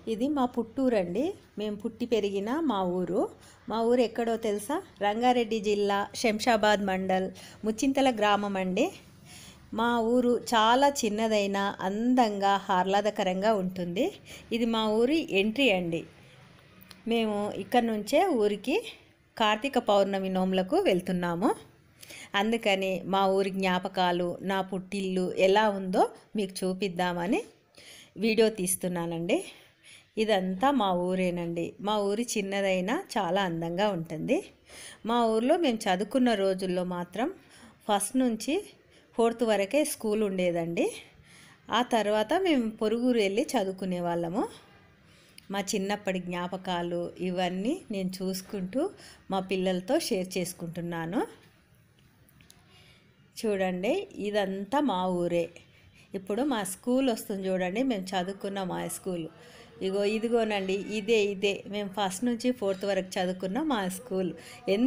ఇది మా పుట్టూరు అండి మేము పుట్టి పెరిగిన మా ఊరు మా ఊరు ఎక్కడో తెలుసా రంగారెడ్డి జిల్లా శంషాబాద్ మండల్ ముచ్చింతల గ్రామం అండి మా ఊరు చాలా చిన్నదైన అందంగా ఆహ్లాదకరంగా ఉంటుంది ఇది మా ఊరి ఎంట్రీ అండి మేము ఇక్కడ నుంచే ఊరికి కార్తీక పౌర్ణమి నోములకు వెళ్తున్నాము అందుకని మా ఊరి జ్ఞాపకాలు నా పుట్టిల్లు ఎలా ఉందో మీకు చూపిద్దామని వీడియో తీస్తున్నానండి ఇదంతా మా ఊరేనండి మా ఊరి చిన్నదైనా చాలా అందంగా ఉంటుంది మా ఊర్లో మేము చదువుకున్న రోజుల్లో మాత్రం ఫస్ట్ నుంచి ఫోర్త్ వరకే స్కూల్ ఉండేదండి ఆ తర్వాత మేము పొరుగురు వెళ్ళి చదువుకునే వాళ్ళము మా చిన్నప్పటి జ్ఞాపకాలు ఇవన్నీ నేను చూసుకుంటూ మా పిల్లలతో షేర్ చేసుకుంటున్నాను చూడండి ఇదంతా మా ఊరే ఇప్పుడు మా స్కూల్ వస్తుంది చూడండి మేము చదువుకున్న మా స్కూల్ ఇగో ఇదిగోనండి ఇదే ఇదే మేము ఫస్ట్ నుంచి ఫోర్త్ వరకు చదువుకున్న మా స్కూల్ ఎన్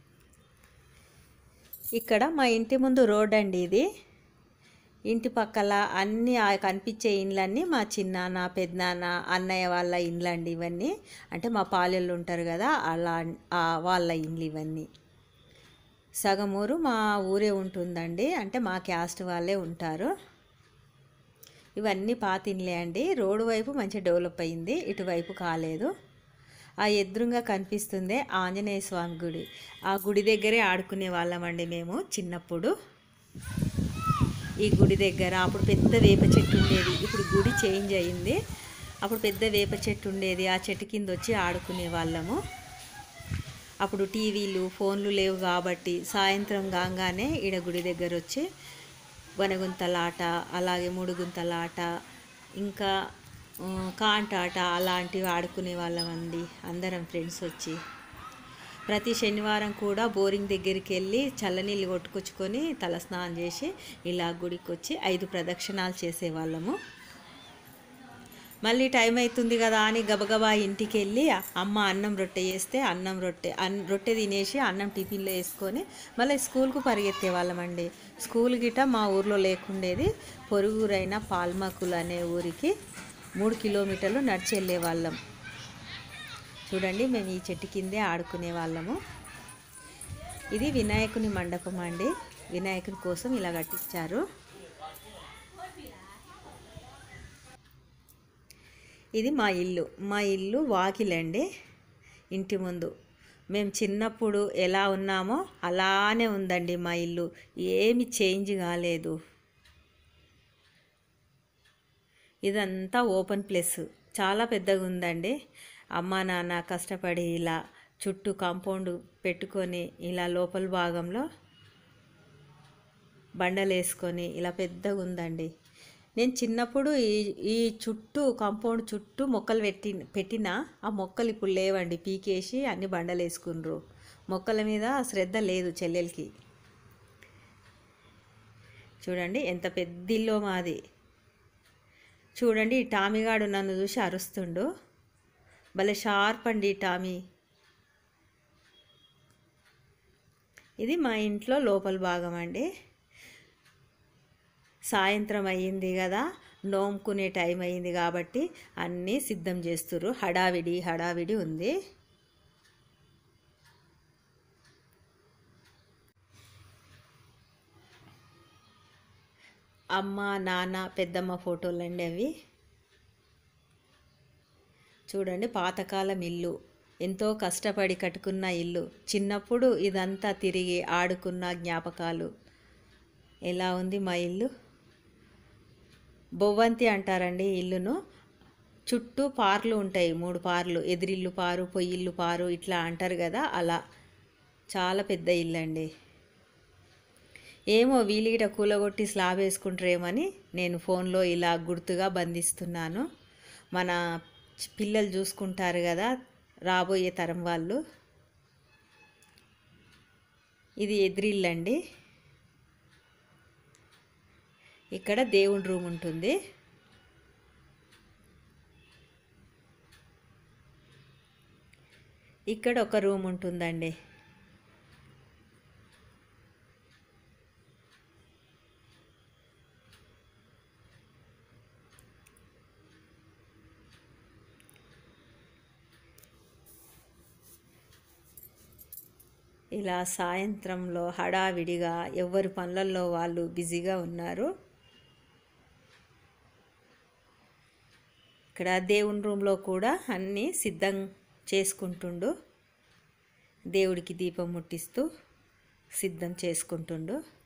ఇక్కడ మా ఇంటి ముందు రోడ్ అండి ఇది ఇంటి పక్కల అన్ని ఆ కనిపించే ఇండ్లన్నీ మా చిన్నాన్న పెద్దనాన్న అన్నయ్య వాళ్ళ ఇండ్లండి ఇవన్నీ అంటే మా పాలెళ్ళు ఉంటారు కదా అలా ఆ వాళ్ళ ఇండ్లు ఇవన్నీ సగం ఊరు మా ఊరే ఉంటుందండి అంటే మా క్యాస్ట్ వాళ్ళే ఉంటారు ఇవన్నీ పాత ఇండ్లే అండి రోడ్డు వైపు మంచి డెవలప్ అయింది ఇటువైపు కాలేదు ఆ ఎదురుగా కనిపిస్తుందే ఆంజనేయ స్వామి గుడి ఆ గుడి దగ్గరే ఆడుకునే వాళ్ళమండి మేము చిన్నప్పుడు ఈ గుడి దగ్గర అప్పుడు పెద్ద వేప చెట్టు ఉండేది ఇప్పుడు గుడి చేంజ్ అయింది అప్పుడు పెద్ద వేప చెట్టు ఉండేది ఆ చెట్టు కింద వచ్చి ఆడుకునే వాళ్ళము అప్పుడు టీవీలు ఫోన్లు లేవు కాబట్టి సాయంత్రం కాగానే ఈడ గుడి దగ్గర వచ్చి వనగుంతలాట అలాగే మూడుగుంతలాట ఇంకా ఆ, కాంటాట అలాంటివి ఆడుకునే వాళ్ళమండి అందరం ఫ్రెండ్స్ వచ్చి ప్రతి శనివారం కూడా బోరింగ్ దగ్గరికి వెళ్ళి చల్లనీళ్ళు కొట్టుకొచ్చుకొని తలస్నానం చేసి ఇలా గుడికి వచ్చి ఐదు ప్రదక్షిణాలు చేసేవాళ్ళము మళ్ళీ టైం అవుతుంది కదా అని గబగబా ఇంటికి వెళ్ళి అమ్మ అన్నం రొట్టె చేస్తే అన్నం రొట్టె అన్ రొట్టె తినేసి అన్నం టిఫిన్లో వేసుకొని మళ్ళీ స్కూల్కు పరిగెత్తే వాళ్ళమండి స్కూల్ గిట మా ఊర్లో లేకుండేది పొరుగురైన పాల్మకులు అనే ఊరికి మూడు కిలోమీటర్లు నడిచి వెళ్ళే వాళ్ళం చూడండి మేము ఈ చెట్టు కిందే ఆడుకునే వాళ్ళము ఇది వినాయకుని మండపం అండి వినాయకుని కోసం ఇలా కట్టించారు ఇది మా ఇల్లు మా ఇల్లు వాకిలండి ఇంటి ముందు మేము చిన్నప్పుడు ఎలా ఉన్నామో అలానే ఉందండి మా ఇల్లు ఏమి చేంజ్ కాలేదు ఇదంతా ఓపెన్ ప్లేస్ చాలా పెద్దగా ఉందండి అమ్మా నాన్న కష్టపడి ఇలా చుట్టూ కాంపౌండ్ పెట్టుకొని ఇలా లోపల భాగంలో బండలు వేసుకొని ఇలా పెద్దగా ఉందండి నేను చిన్నప్పుడు ఈ ఈ చుట్టూ కాంపౌండ్ చుట్టూ మొక్కలు పెట్టి పెట్టిన ఆ మొక్కలు ఇప్పుడు లేవండి పీకేసి అన్ని బండలు వేసుకున్నారు మొక్కల మీద శ్రద్ధ లేదు చెల్లెలకి చూడండి ఎంత పెద్ద ఇల్లో మాది చూడండి ఈ టామీగాడు నన్ను చూసి అరుస్తుండు భలే షార్ప్ అండి ఈ టామీ ఇది మా ఇంట్లో లోపల భాగం అండి సాయంత్రం అయ్యింది కదా నోముకునే టైం అయ్యింది కాబట్టి అన్నీ సిద్ధం చేస్తుర్రు హడావిడి హడావిడి ఉంది అమ్మ నాన్న పెద్దమ్మ ఫోటోలు అండి అవి చూడండి పాతకాలం ఇల్లు ఎంతో కష్టపడి కట్టుకున్న ఇల్లు చిన్నప్పుడు ఇదంతా తిరిగి ఆడుకున్న జ్ఞాపకాలు ఎలా ఉంది మా ఇల్లు బొవ్వంతి అంటారండి ఈ ఇల్లును చుట్టూ పార్లు ఉంటాయి మూడు పార్లు ఎదిరిల్లు పారు పొయ్యిల్లు పారు ఇట్లా అంటారు కదా అలా చాలా పెద్ద ఇల్లు అండి ఏమో వీలిగిట కూలగొట్టి స్లాబ్ వేసుకుంటారేమని నేను ఫోన్లో ఇలా గుర్తుగా బంధిస్తున్నాను మన చ- పిల్లలు చూసుకుంటారు కదా రాబోయే తరం వాళ్ళు ఇది ఎదిరిల్లండి ఇక్కడ దేవుడి రూమ్ ఉంటుంది ఇక్కడ ఒక రూమ్ ఉంటుందండి ఇలా సాయంత్రంలో హడావిడిగా ఎవరి పనులలో వాళ్ళు బిజీగా ఉన్నారు ఇక్కడ దేవుని రూమ్లో కూడా అన్నీ సిద్ధం చేసుకుంటుండు దేవుడికి దీపం ముట్టిస్తూ సిద్ధం చేసుకుంటుండు